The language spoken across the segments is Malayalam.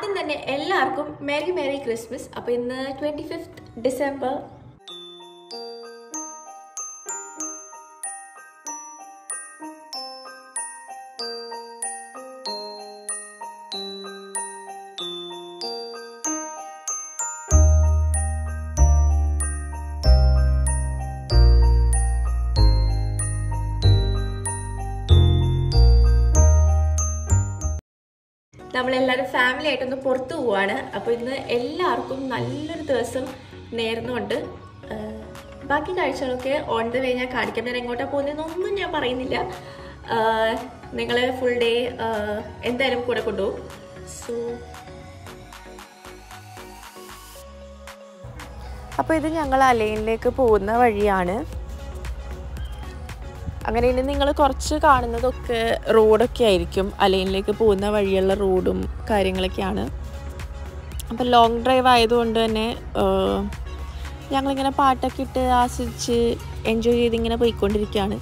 ആദ്യം തന്നെ എല്ലാവർക്കും മെരി മെരി ക്രിസ്മസ് അപ്പോൾ ഇന്ന് ട്വൻറ്റി ഫിഫ്ത്ത് ഡിസംബർ നമ്മളെല്ലാവരും ഫാമിലി ആയിട്ടൊന്ന് പുറത്തു പോവാണ് അപ്പോൾ ഇന്ന് എല്ലാവർക്കും നല്ലൊരു ദിവസം നേർന്നുകൊണ്ട് ആ, ബാക്കി കാഴ്ചകളൊക്കെ ഓൺ ദ വേ ഞാൻ കാണിക്കാം ഞാൻ എങ്ങോട്ടാണ് പോകുന്നതെന്നൊന്നും ഞാൻ പറയുന്നില്ല നിങ്ങൾ ഫുൾ ഡേ എന്തായാലും കൂടെ കൊണ്ടുപോകും സോ അപ്പോൾ ഇത് ഞങ്ങൾ അലൈനിലേക്ക് പോകുന്ന വഴിയാണ് അങ്ങനെ ഇനി നിങ്ങൾ കുറച്ച് കാണുന്നതൊക്കെ റോഡൊക്കെ ആയിരിക്കും അലൈനിലേക്ക് പോകുന്ന വഴിയുള്ള റോഡും കാര്യങ്ങളൊക്കെയാണ് അപ്പോൾ ലോങ് ഡ്രൈവ് ആയതുകൊണ്ട് തന്നെ ആഹ്, ഞങ്ങളിങ്ങനെ പാട്ടൊക്കെ ഇട്ട് ആസ്വദിച്ച് എൻജോയ് ചെയ്ത് ഇങ്ങനെ പോയിക്കൊണ്ടിരിക്കുകയാണ്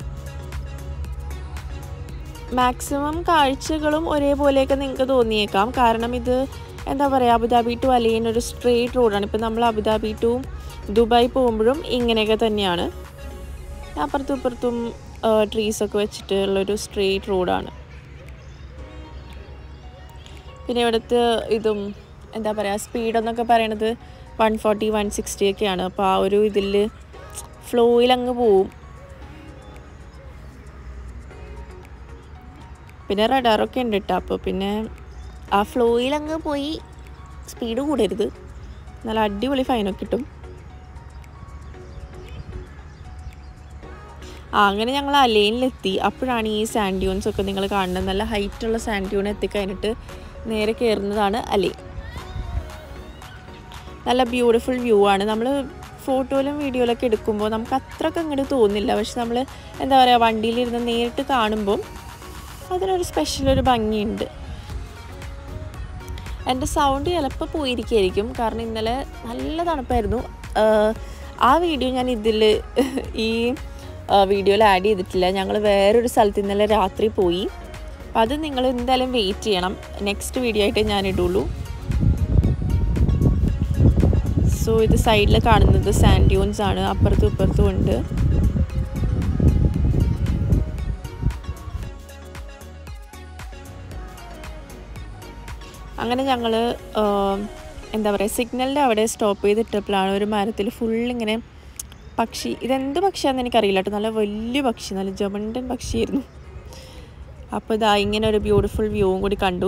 മാക്സിമം കാഴ്ചകളും ഒരേപോലെയൊക്കെ നിങ്ങൾക്ക് തോന്നിയേക്കാം കാരണം ഇത് എന്താ പറയുക അബുദാബി ടു അലൈൻ ഒരു സ്ട്രെയിറ്റ് റോഡാണ് ഇപ്പം നമ്മൾ അബുദാബി ടു ദുബായ് പോകുമ്പോഴും ഇങ്ങനെയൊക്കെ തന്നെയാണ് അപ്പുറത്തും ഇപ്പുറത്തും ട്രീസൊക്കെ വെച്ചിട്ടുള്ളൊരു സ്ട്രെയിറ്റ് റോഡാണ് പിന്നെ ഇവിടുത്തെ ഇതും എന്താ പറയുക സ്പീഡെന്നൊക്കെ പറയണത് വൺ ഫോർട്ടി വൺ സിക്സ്റ്റി ഒക്കെയാണ് അപ്പോൾ ആ ഒരു ഇതിൽ ഫ്ലോയിൽ അങ്ങ് പോവും പിന്നെ റഡാറൊക്കെ ഉണ്ട് കേട്ടോ അപ്പോൾ പിന്നെ ആ ഫ്ലോയിൽ അങ്ങ് പോയി സ്പീഡ് കൂടരുത് നല്ല അടിപൊളി ഫൈനൊക്കെ കിട്ടും ആ അങ്ങനെ ഞങ്ങൾ അലൈനിലെത്തി അപ്പോഴാണ് ഈ സാൻഡ് ഡ്യൂൺസ് ഒക്കെ നിങ്ങൾ കാണുന്നത് നല്ല ഹൈറ്റുള്ള സാൻഡ് ഡ്യൂൺ എത്തിക്കഴിഞ്ഞിട്ട് നേരെ കയറുന്നതാണ് അലൈൻ നല്ല ബ്യൂട്ടിഫുൾ വ്യൂ ആണ് നമ്മൾ ഫോട്ടോയിലും വീഡിയോയിലൊക്കെ എടുക്കുമ്പോൾ നമുക്ക് അത്രയ്ക്ക് അങ്ങോട്ട് തോന്നില്ല പക്ഷെ നമ്മൾ എന്താ പറയുക വണ്ടിയിലിരുന്ന് നേരിട്ട് കാണുമ്പോൾ അതിനൊരു സ്പെഷ്യൽ ഒരു ഭംഗിയുണ്ട് എൻ്റെ സൗണ്ട് ചിലപ്പോൾ പോയിരിക്കുകയായിരിക്കും കാരണം ഇന്നലെ നല്ല തണുപ്പായിരുന്നു ആഹ് ആ വീഡിയോ ഞാൻ ഇതിൽ ഈ വീഡിയോയിൽ ആഡ് ചെയ്തിട്ടില്ല ഞങ്ങൾ വേറൊരു സ്ഥലത്ത് ഇന്നലെ രാത്രി പോയി അപ്പം അത് നിങ്ങൾ എന്തായാലും വെയിറ്റ് ചെയ്യണം നെക്സ്റ്റ് വീഡിയോ ആയിട്ട് ഞാൻ ഇടുള്ളൂ സോ ഇത് സൈഡിൽ കാണുന്നത് സാൻഡ് ഡ്യൂൺസ് ആണ് അപ്പുറത്തും ഇപ്പുറത്തും ഉണ്ട് അങ്ങനെ ഞങ്ങൾ എന്താ പറയുക സിഗ്നലിൻ്റെ അവിടെ സ്റ്റോപ്പ് ചെയ്തിട്ടപ്പോഴാണ് ഒരു മരത്തിൽ ഫുൾ ഇങ്ങനെ പക്ഷി ഇതെന്ത് പക്ഷിയാണെന്ന് എനിക്കറിയില്ല കേട്ടോ നല്ല വലിയ പക്ഷി നല്ല ജമണ്ടൻ പക്ഷിയായിരുന്നു അപ്പോൾ ഇതാ ഇങ്ങനെ ഒരു ബ്യൂട്ടിഫുൾ വ്യൂവും കൂടി കണ്ടു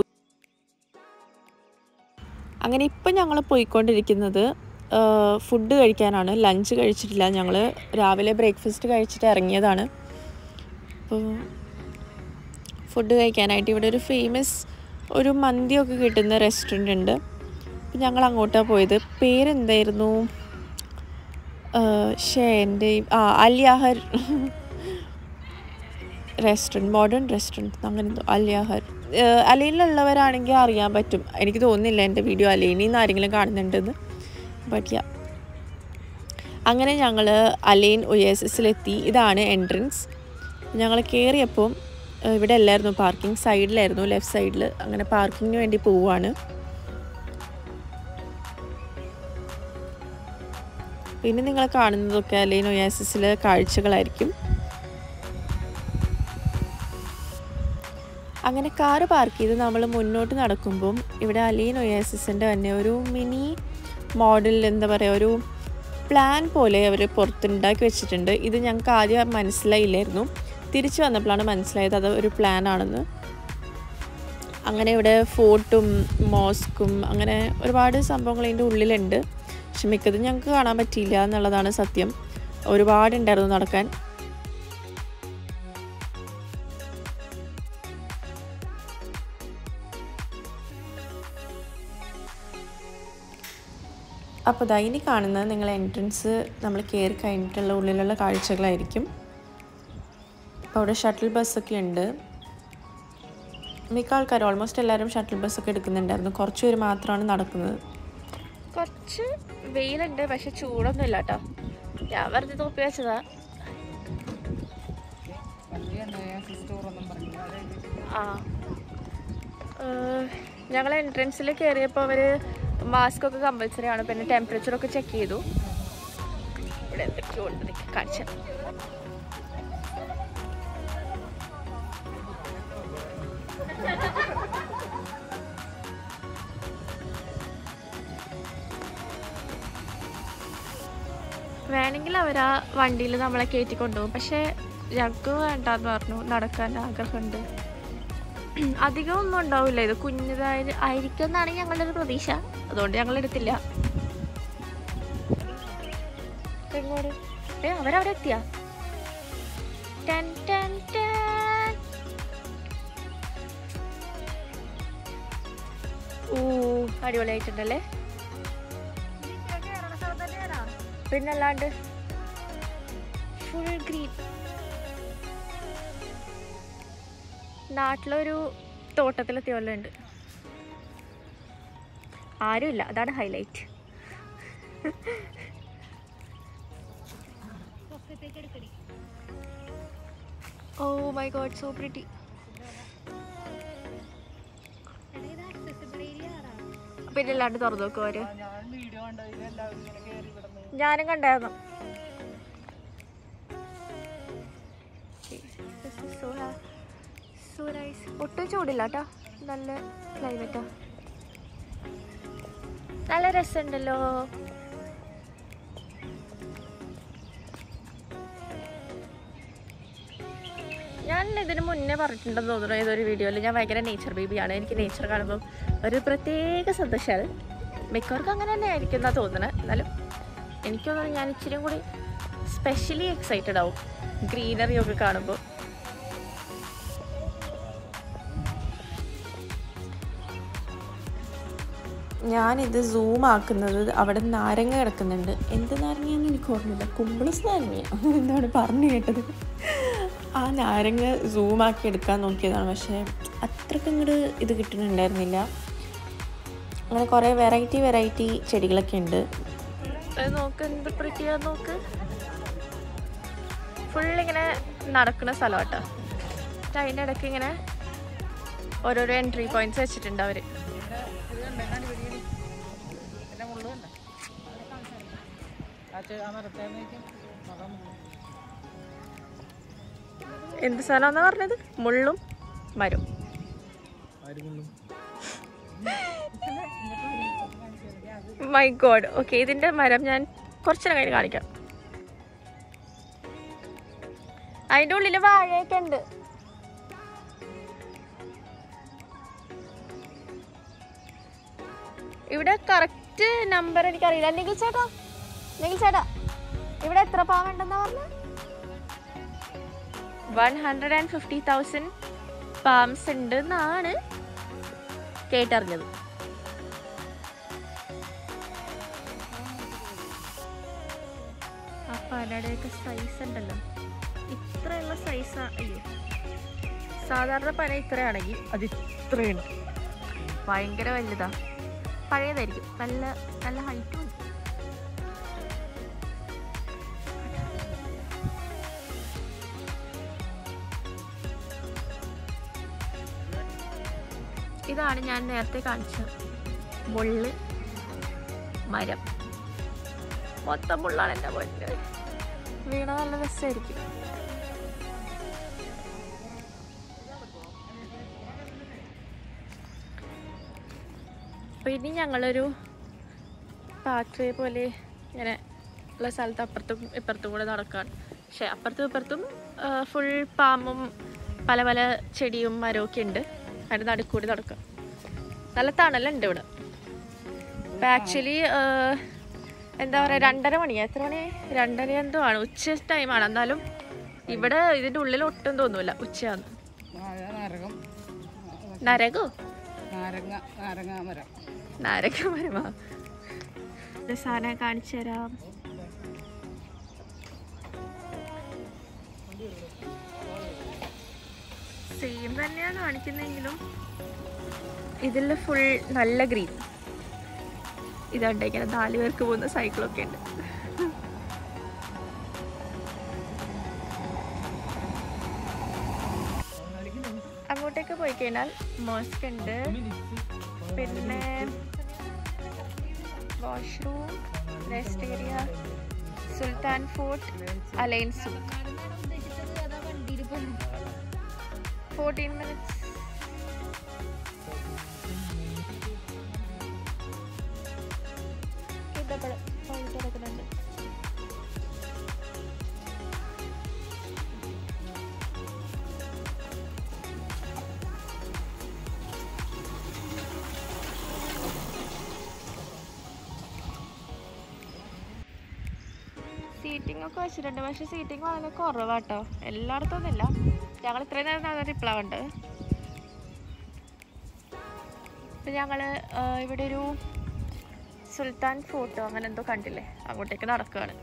അങ്ങനെ ഇപ്പം ഞങ്ങൾ പോയിക്കൊണ്ടിരിക്കുന്നത് ഫുഡ് കഴിക്കാനാണ് ലഞ്ച് കഴിച്ചിട്ടില്ല ഞങ്ങൾ രാവിലെ ബ്രേക്ക്ഫാസ്റ്റ് കഴിച്ചിട്ട് ഇറങ്ങിയതാണ് അപ്പോൾ ഫുഡ് കഴിക്കാനായിട്ട് ഇവിടെ ഒരു ഫേമസ് ഒരു മന്തിയൊക്കെ കിട്ടുന്ന റെസ്റ്റോറൻ്റ് ഉണ്ട് അപ്പം ഞങ്ങൾ അങ്ങോട്ടാണ് പോയത് പേരെന്തായിരുന്നു ഷേ എൻ്റെ ആ അലിയാഹർ റെസ്റ്റോറൻറ്റ് മോഡേൺ റെസ്റ്റോറൻറ്റ് അങ്ങനെ എന്തോ അലിയാഹർ അലയിലുള്ളവരാണെങ്കിൽ അറിയാൻ പറ്റും എനിക്ക് തോന്നുന്നില്ല എൻ്റെ വീഡിയോ അലയിനിൽ നിന്ന് ആരെങ്കിലും കാണുന്നുണ്ടെന്ന് ബട്ട് യാ അങ്ങനെ ഞങ്ങൾ അലൈൻ ഒയേസസിലെത്തി ഇതാണ് എൻട്രൻസ് ഞങ്ങൾ കയറിയപ്പോൾ ഏഹ് ഇവിടെ അല്ലായിരുന്നു പാർക്കിംഗ് സൈഡിലായിരുന്നു ലെഫ്റ്റ് സൈഡിൽ അങ്ങനെ പാർക്കിങ്ങിന് വേണ്ടി പോവുകയാണ് പിന്നെ നിങ്ങൾ കാണുന്നതൊക്കെ അലൈൻ ഒയാസിസിലെ കാഴ്ചകളായിരിക്കും അങ്ങനെ കാറ് പാർക്ക് ചെയ്ത് നമ്മൾ മുന്നോട്ട് നടക്കുമ്പം ഇവിടെ അലൈൻ ഒയാസിസിൻ്റെ തന്നെ ഒരു മിനി മോഡൽ എന്താ പറയുക ഒരു പ്ലാൻ പോലെ അവർ പുറത്തുണ്ടാക്കി വെച്ചിട്ടുണ്ട് ഇത് ഞങ്ങൾക്ക് ആദ്യം മനസ്സിലായില്ലായിരുന്നു തിരിച്ചു വന്നപ്പോഴാണ് മനസ്സിലായത് അത് ഒരു പ്ലാൻ ആണെന്ന് അങ്ങനെ ഇവിടെ ഫോർട്ടും മോസ്കും അങ്ങനെ ഒരുപാട് സംഭവങ്ങൾ ഇതിൻ്റെ ഉള്ളിലുണ്ട് പക്ഷെ മിക്കതും ഞങ്ങൾക്ക് കാണാൻ പറ്റിയില്ല എന്നുള്ളതാണ് സത്യം ഒരുപാടുണ്ടായിരുന്നു നടക്കാൻ അപ്പോൾ ദാ ഇനി കാണുന്നത് നിങ്ങൾ എൻട്രൻസ് നമ്മൾ കയറി കഴിഞ്ഞിട്ടുള്ള ഉള്ളിലുള്ള കാഴ്ചകളായിരിക്കും അപ്പോൾ അവിടെ ഷട്ടിൽ ബസ്സൊക്കെ ഉണ്ട് മിക്ക ആൾക്കാർ ഓൾമോസ്റ്റ് എല്ലാവരും ഷട്ടിൽ ബസ്സൊക്കെ എടുക്കുന്നുണ്ടായിരുന്നു കുറച്ച് പേര് മാത്രമാണ് നടക്കുന്നത് കുറച്ച് വെയിലുണ്ട് പക്ഷെ ചൂടൊന്നും ഇല്ല കേട്ടോ ഞാൻ വെറുതെ തോപ്പി വെച്ചതാ ആ ഏഹ് ഞങ്ങൾ എൻട്രൻസിൽ കയറിയപ്പോൾ അവർ മാസ്ക് ഒക്കെ കമ്പൽസറി ആണ് പിന്നെ ടെമ്പറേച്ചർ ഒക്കെ ചെക്ക് ചെയ്തു ഇവിടെ എന്തൊക്കെയോ ഉണ്ട് നിക്ക് കാണിച്ചു തരാം. വേണമെങ്കിൽ അവർ ആ വണ്ടിയിൽ നമ്മളെ കയറ്റി കൊണ്ടുപോകും പക്ഷേ ഞങ്ങൾക്ക് വേണ്ടാന്ന് പറഞ്ഞു നടക്കാൻ ആഗ്രഹമുണ്ട് അധികം ഒന്നും ഉണ്ടാവില്ല ഇത് കുഞ്ഞതായത് ആയിരിക്കും എന്നാണ് ഞങ്ങളുടെ ഒരു പ്രതീക്ഷ അതുകൊണ്ട് ഞങ്ങൾ എടുത്തില്ല എങ്ങോട്ട് ഏ അവരവിടെ എത്തിയാ ടെൻ ടെൻ ടെൻ ഓ അടിപൊളിയായിട്ടുണ്ടല്ലേ പിന്നല്ലാണ്ട് ഫുൾ ഗ്രീൻ നാട്ടിലൊരു തോട്ടത്തിലെത്തിയ പോലെ ഉണ്ട് ആരുമില്ല അതാണ് highlight oh my God so pretty പിന്നെ അല്ലാണ്ട് തുറന്നു നോക്കും അവര് ഞാനും കണ്ടായിരുന്നു This is so ha- so nice. ഒട്ടും ചൂടില്ല കേട്ടോ നല്ല ക്ലൈമറ്റാ നല്ല രസമുണ്ടല്ലോ ഞാൻ ഇതിന് മുന്നേ പറഞ്ഞിട്ടുണ്ടെന്ന് തോന്നുന്നു ഏതൊരു വീഡിയോയിൽ ഞാൻ ഭയങ്കര നേച്ചർ ബേബിയാണ് എനിക്ക് നേച്ചർ കാണുമ്പോൾ ഒരു പ്രത്യേക സന്തോഷമാണ് മിക്കവർക്കും അങ്ങനെ തന്നെ ആയിരിക്കും എന്നാ തോന്നുന്നത് എന്നാലും എനിക്ക് തോന്നുന്നു ഞാൻ ഇച്ചിരി കൂടി സ്പെഷ്യലി എക്സൈറ്റഡ് ആവും ഗ്രീനറി ഒക്കെ കാണുമ്പോൾ ഞാനിത് സൂം ആക്കുന്നത് അവിടെ നാരങ്ങ കിടക്കുന്നുണ്ട് എന്ത് നാരങ്ങയാന്ന് എനിക്ക് ഓർമ്മയില്ല കുമ്പിളസ് നാരങ്ങ എന്താണ് പറഞ്ഞു കേട്ടത് ആ നാരങ്ങ സൂം ആക്കി എടുക്കാൻ നോക്കിയതാണ് പക്ഷേ അത്രയ്ക്ക് ഇങ്ങോട്ട് ഇത് കിട്ടുന്നുണ്ടായിരുന്നില്ല അങ്ങനെ കുറേ വെറൈറ്റി വെറൈറ്റി ചെടികളൊക്കെ ഉണ്ട് നോക്ക് എന്ത് പ്രിറ്റിയാ നോക്ക് ഫുൾ ഇങ്ങനെ നടക്കുന്ന സ്ഥലം കേട്ടോ അതിൻ്റെ ഇടയ്ക്ക് ഇങ്ങനെ ഓരോരോ എൻട്രി പോയിന്റ്സ് വെച്ചിട്ടുണ്ട് അവർ എന്ത് സ്ഥലമാണെന്നാ പറഞ്ഞത് മുള്ളും മരവും മൈ ഗോഡ് ഓക്കെ ഇതിന്റെ മരം ഞാൻ കുറച്ചു നേരം കഴിഞ്ഞ് കാണിക്കാം അതിന്റെ ഉള്ളില് വാഴയൊക്കെ ഉണ്ട് ഇവിടെ കറക്റ്റ് നമ്പർ എനിക്കറിയില്ല അല്ലെങ്കിൽ ചേട്ടാ അല്ലെങ്കിൽ ചേട്ടാ ഇവിടെ എത്ര പാവുണ്ടെന്നാ പറഞ്ഞ one hundred and fifty thousand palms ഉണ്ട് എന്നാണ് കേട്ടറിഞ്ഞത് ആ പനയുടെയൊക്കെ സൈസ് ഉണ്ടല്ലോ ഇത്രയുള്ള സൈസ് അയ്യോ സാധാരണ പന ഇത്രയാണെങ്കിൽ അത് ഇത്രയുണ്ട് ഭയങ്കര വലുതാ പഴയതായിരിക്കും നല്ല നല്ല ഹൈറ്റും ഉണ്ട് ഇതാണ് ഞാൻ നേരത്തെ കാണിച്ചത് മുള്ള് മരം മൊത്തം മുള്ളാണ് എൻ്റെ പൊന്നെ വീണ നല്ല രസമായിരിക്കും അപ്പോൾ ഇനി ഞങ്ങളൊരു പാത്വേ പോലെ ഇങ്ങനെ ഉള്ള സ്ഥലത്ത് അപ്പുറത്തും ഇപ്പുറത്തും കൂടെ നടക്കാൻ പക്ഷേ അപ്പുറത്തും ഇപ്പുറത്തും ഫുൾ പാമ്പും പല പല ചെടിയും മരവും ഒക്കെ ഉണ്ട് അതിൻ്റെ നടുക്കൂടി നടക്കാം നല്ല തണലുണ്ട് ഇവിടെ അപ്പം ആക്ച്വലി എന്താ പറയുക രണ്ടര മണി എത്ര മണി രണ്ടര എന്തോ ആണ് ഉച്ച ടൈമാണ് എന്നാലും ഇവിടെ ഇതിൻ്റെ ഉള്ളിൽ ഒട്ടും തോന്നൂല ഉച്ചയാണ് നാരകം നരകോ നാരങ്ങ നാരങ്ങ മരം നാരക മരമാ ഒരു സാധനം കാണിച്ചു തരാം സെയിം തന്നെയാണ് കാണിക്കുന്നെങ്കിലും ഇതിൽ ഫുൾ നല്ല ഗ്രീൻ ഇതുണ്ട് ഇങ്ങനെ നാല് പേർക്ക് പോകുന്ന സൈക്കിളൊക്കെ ഉണ്ട് അങ്ങോട്ടേക്ക് പോയി കഴിഞ്ഞാൽ മോസ്ക് ഉണ്ട് പിന്നെ washroom rest area Sultan fort Al Ain souk fourteen minutes ഇതപ്പോഴും പോയിട്ട് എടുക്കുന്നുണ്ട് സീറ്റിംഗ് ഒക്കെ വെച്ചിട്ടുണ്ട് പക്ഷെ സീറ്റിംഗ് വളരെ കുറവാട്ടോ എല്ലായിടത്തും ഒന്നുമില്ല ഞങ്ങൾ ഇത്രയും നേരം നടന്ന റിപ്ലൈ ഉണ്ട് ഇപ്പം ഞങ്ങൾ ഇവിടെ ഒരു സുൽത്താൻ ഫോർട്ടോ അങ്ങനെ എന്തോ കണ്ടില്ലേ അങ്ങോട്ടേക്ക് നടക്കുകയാണ്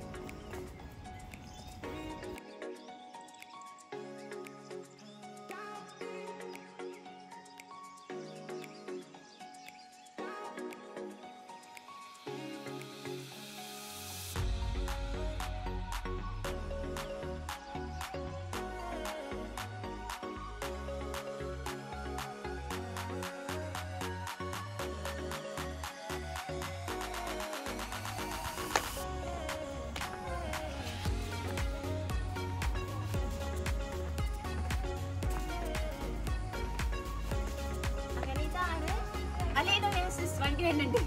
അങ്ങനെ ഇതാണ് അലേനോ നെൻസിസ് വണ്ടി വരുന്നുണ്ട്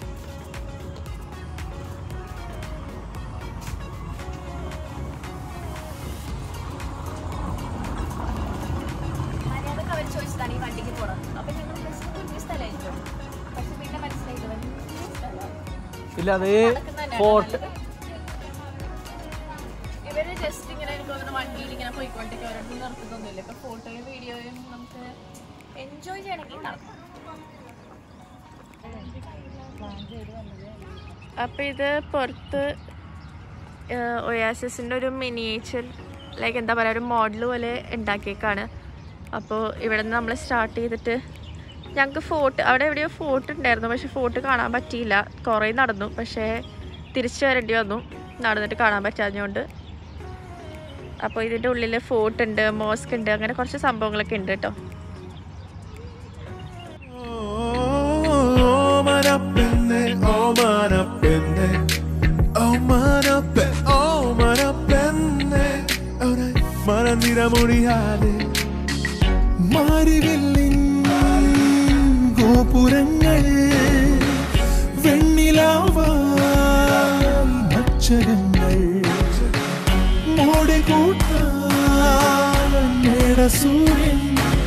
മര്യാദക്ക് അവർ ചോദിച്ചതാണ് ഈ വണ്ടിക്ക് പോണം അപ്പൊ ഞങ്ങൾ ബസ് കുഞ്ഞു സ്ഥലമായിരിക്കും പക്ഷെ പിന്നെ മനസ്സിലായിട്ട് വലിയ സ്ഥലമാണ് ഇല്ല അത് നടക്കുന്നത് തന്നെയാണ് ഫോർട്ട് നല്ലത്. ഇവര് ജസ്റ്റ് ഇങ്ങനെ എനിക്ക് തോന്നുന്നു വണ്ടിയിൽ ഇങ്ങനെ പോയിക്കൊണ്ടൊക്കെ ഓരോരുത്തർ നിർത്തുന്നൊന്നുമില്ല ഇപ്പൊ ഫോട്ടോയും വീഡിയോയും നമുക്ക് എൻജോയ് ചെയ്യണമെങ്കിൽ നടക്കും അപ്പം ഇത് പുറത്ത് ഒയാസിസിൻ്റെ ഒരു മിനിയേച്ചർ ലൈക്ക് എന്താ പറയുക ഒരു മോഡൽ പോലെ ഉണ്ടാക്കിയേക്കാണ് അപ്പോൾ ഇവിടെ നിന്ന് നമ്മൾ സ്റ്റാർട്ട് ചെയ്തിട്ട് ഞങ്ങൾക്ക് ഫോർട്ട് അവിടെ എവിടെയോ ഫോർട്ട് ഉണ്ടായിരുന്നു പക്ഷെ ഫോർട്ട് കാണാൻ പറ്റിയില്ല കുറേ നടന്നു പക്ഷേ തിരിച്ചു വരേണ്ടി വന്നു നടന്നിട്ട് കാണാൻ പറ്റാഞ്ഞുകൊണ്ട് അപ്പോൾ ഇതിൻ്റെ ഉള്ളിൽ ഫോർട്ട് ഉണ്ട് മോസ്ക് ഉണ്ട് അങ്ങനെ കുറച്ച് സംഭവങ്ങളൊക്കെ ഉണ്ട് കേട്ടോ Oh, man up in there, oh man up in there, oh man up in, oh man up in there, alright, മറന്നിട മുടിയാതെ മാരിവില്ലിൻ ഗോപുരങ്ങൾ വെണ്ണിലാവാൻ അക്ഷരങ്ങൾ മോടി കൂട്ടാൻ സൂര്യൻ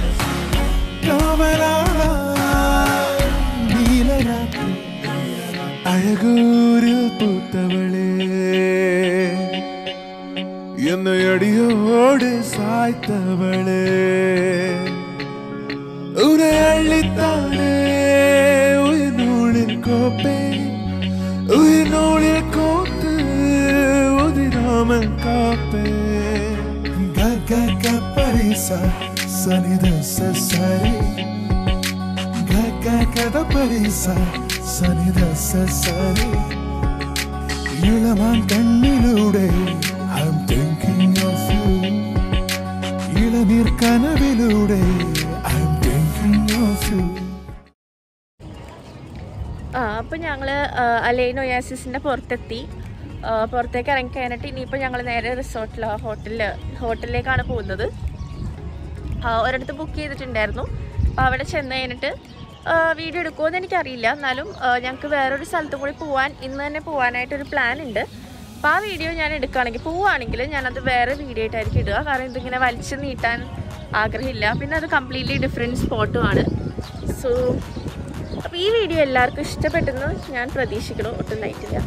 കാവലാളാൻ നീലരാത്രി അഴകൂരിൽ പൂത്തവളേ എന്ന അടിയോട് സാய்த்தவளே உரை அள்ளித்தானே உயிர் நூலில் கோப்பே உயிர் நூலில் கோத்து உதிராமல் காப்பே கக கப்பரிசா சனித சரி கக கத பரிசா சனித சரி ഇളമാൻ കണ്ണിലൂടെ I'm thinking of you ഇളനീർ കനവിലൂടെ I'm thinking of you ആ അപ്പം ഞങ്ങൾ അലൈൻ ഒയാസിസിൻ്റെ പുറത്തെത്തി ആ, പുറത്തേക്ക് ഇറങ്ങി കഴിഞ്ഞിട്ട് ഇനിയിപ്പോൾ ഞങ്ങൾ നേരെ റിസോർട്ടിലോ ഹോട്ടലിൽ ഹോട്ടലിലേക്കാണ് പോകുന്നത് ആ, ഒരിടത്ത് ബുക്ക് ചെയ്തിട്ടുണ്ടായിരുന്നു അപ്പോൾ അവിടെ ചെന്ന് കഴിഞ്ഞിട്ട് വീഡിയോ എടുക്കുമോയെന്ന് എനിക്കറിയില്ല എന്നാലും ഞങ്ങൾക്ക് വേറൊരു സ്ഥലത്തും കൂടി പോകാൻ ഇന്ന് തന്നെ പോകാനായിട്ടൊരു പ്ലാൻ ഉണ്ട് അപ്പോൾ ആ വീഡിയോ ഞാൻ എടുക്കുകയാണെങ്കിൽ പോവുകയാണെങ്കിൽ ഞാനത് വേറെ വീഡിയോ ആയിട്ടായിരിക്കും ഇടുക കാരണം ഇതിങ്ങനെ വലിച്ചു നീട്ടാൻ ആഗ്രഹമില്ല പിന്നെ അത് കംപ്ലീറ്റ്ലി ഡിഫറെൻറ്റ് സ്പോട്ടുമാണ് സോ അപ്പോൾ ഈ വീഡിയോ എല്ലാവർക്കും ഇഷ്ടപ്പെട്ടെന്ന് ഞാൻ പ്രതീക്ഷിക്കണം ഒട്ടും നൈറ്റില്ല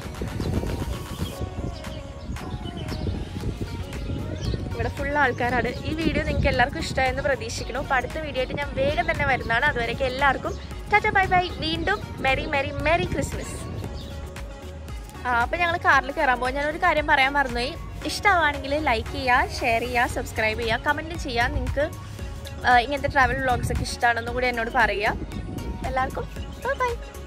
ഇവിടെ ഫുൾ ആൾക്കാരാണ് ഈ വീഡിയോ നിങ്ങൾക്ക് എല്ലാവർക്കും ഇഷ്ടമായെന്ന് പ്രതീക്ഷിക്കണം അപ്പോൾ അടുത്ത വീഡിയോ ആയിട്ട് ഞാൻ വേഗം തന്നെ വരുന്നതാണ് അതുവരേക്ക് എല്ലാവർക്കും ടാറ്റ ബൈ ബൈ വീണ്ടും മെറി മെറി മെറി ക്രിസ്മസ് ആ അപ്പോൾ ഞങ്ങൾ കാറിൽ കയറാൻ പോകും ഞാനൊരു കാര്യം പറയാൻ മറന്നുപോയി ഇഷ്ടമാണെങ്കിൽ ലൈക്ക് ചെയ്യുക ഷെയർ ചെയ്യുക സബ്സ്ക്രൈബ് ചെയ്യുക കമൻറ്റ് ചെയ്യുക നിങ്ങൾക്ക് ഇങ്ങനത്തെ ട്രാവൽ വ്ളോഗ്സ് ഒക്കെ ഇഷ്ടമാണെന്നും കൂടി എന്നോട് പറയുക എല്ലാവർക്കും ബൈ